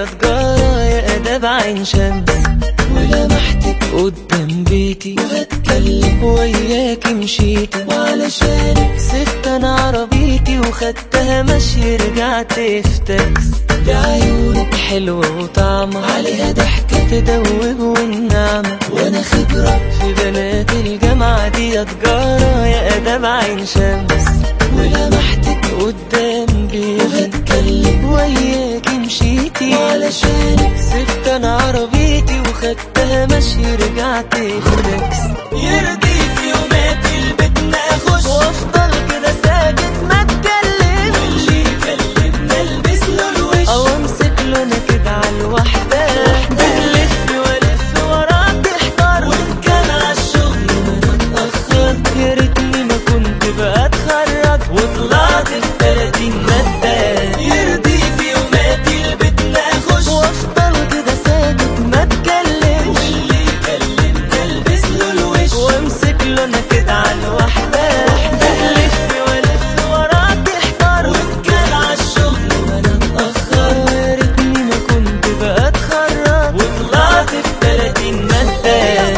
تجارة يا أداب عين شمس ولمحتك قدام بيتي وهتكلم وياكي مشيتي وعلشانك سبت انا عربيتي وخدتها مشي رجعت في تاكس بعيونك حلوة وطعمة عليها ضحكة تدوب والنعمة وانا خبرة في بنات الجامعة دي يا تجارة يا أداب عين شمس ولمحتك قدام بيتي وهتكلم وياكي مشيتي وعلشانك سبت انا عربيتي وخدتها مشي رجعت في تاكس يرضي في يومات البيت اخش وافضل كده ساكت ما اتكلم واللي يكلمنا البس له الوش او امسك له انا كده على الوحده الف والف وراك تحتار وان كان على الشغل ما اتاخرت يا ريتني ما كنت بقى اتخرج وطلعت في 30 ماده يرضي في يومات البيت اخش وافضل كده ساكت ما اتكلم واللي يكلمنا البس له الوش وامسك له انا كده على الوحده الف والف وراك تحتار وان كان على الشغل وانا متاخر يا ريتني ما كنت بقى اتخرج وطلعت في 30 ماده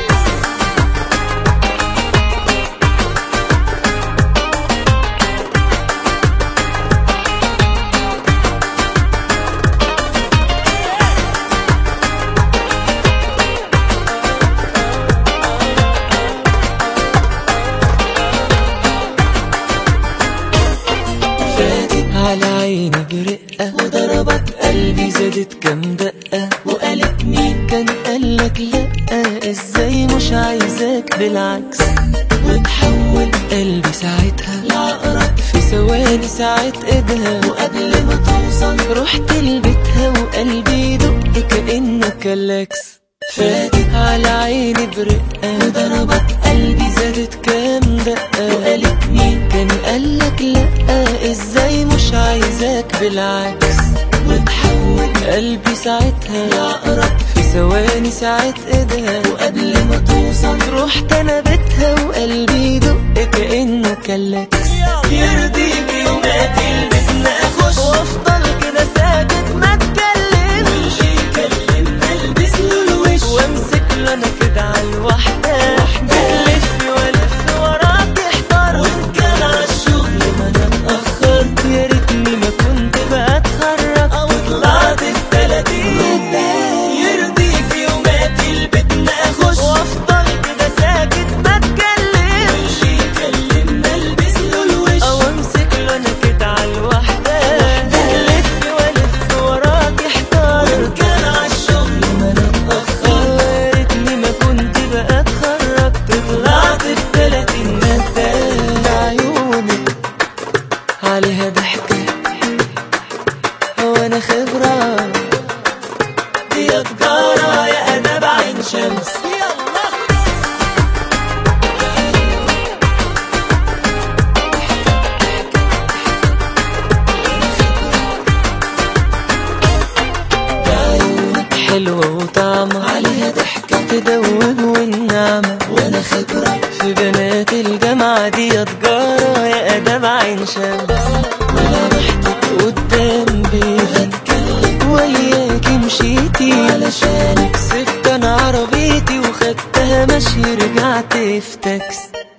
فاتت على عيني برقة وضربت قلبي زادت كام دقة وقالت مين كان قالك لأ ازاي مش عايزاك بالعكس وتحول قلبي ساعتها لعقرب في ثواني ساعة ايدها وقبل ما توصل رحت لبيتها وقلبي يدق كأنه كلاكس فاتت على عيني برقة وضربت قلبي زادت كام دقة وقالت مين كان قالك لأ ازاي مش عايزاك بالعكس وتحول قلبي ساعتها لعقرب في ثواني ساعة ايدها وقبل ما توصل رحت انا بيتها وقلبي يدق كأنه كلاكس يرضي بيومات البيت اخش وافضل كده ساكت ما اتكلم واللي يكلمنا البس له الوش وامسك له انا كده على الوحده الف والف وراك تحتار وان كان على الشغل ما انا اتاخرت يا ريتني ما كنت بقى اتخرج او طلعت في 30 يرضي في يومات البيت اخش وافضل كده ساكت ما اتكلم واللي يكلمنا البس له الوش او امسك له انا كده على الوحده الف والف وراك احتار وان كان على الشغل ما انا اتاخرت يا ريتني ما كنت بقى اتخرجت طلعت في 30 ماده عيونك عليها ضحكه وانا خبره دي تجاره يا اداب عين شمس يلا بعيونك حلوة وطعمة عليها ضحكة تدوب والنعمة وانا خبرة في بنات الجامعة دي يا تجارة يا أداب عين شمس ولمحتك قدام بيتي هتكلم وياكي مشيتي علشانك سبت انا عربيتي وخدتها مشي رجعت في تاكس